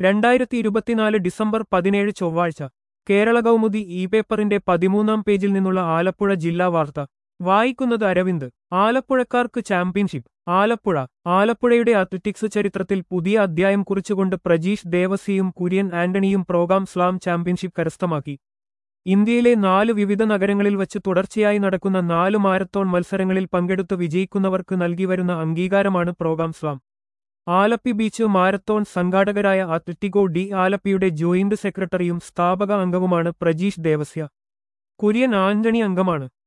രണ്ടായിരത്തി ഇരുപത്തിനാല് ഡിസംബർ പതിനേഴ് ചൊവ്വാഴ്ച കേരള കൗമുദി ഇ പേപ്പറിന്റെ പതിമൂന്നാം പേജിൽ നിന്നുള്ള ആലപ്പുഴ ജില്ലാ വാർത്ത വായിക്കുന്നത് അരവിന്ദ് ആലപ്പുഴക്കാർക്ക് ചാമ്പ്യൻഷിപ്പ് ആലപ്പുഴ ആലപ്പുഴയുടെ അത്ലറ്റിക്സ് ചരിത്രത്തിൽ പുതിയ അധ്യായം കുറിച്ചുകൊണ്ട് പ്രജീഷ് ദേവസിയും കുര്യൻ ആന്റണിയും പ്രോഗ്രാം സ്ലാം ചാമ്പ്യൻഷിപ്പ് കരസ്ഥമാക്കി ഇന്ത്യയിലെ നാല് വിവിധ നഗരങ്ങളിൽ വച്ച് തുടർച്ചയായി നടക്കുന്ന നാല് മാരത്തോൺ മത്സരങ്ങളിൽ പങ്കെടുത്ത് വിജയിക്കുന്നവർക്ക് നൽകിവരുന്ന അംഗീകാരമാണ് program slam Alleppey beach marathon സംഘാടകരായ അത്ലറ്റിക്കോ ഡി ആലപ്പിയുടെ ജോയിന്റ് സെക്രട്ടറിയും സ്ഥാപക അംഗവുമാണ് പ്രജീഷ് ദേവസ്യ കുര്യൻ ആന്റണി അംഗമാണ്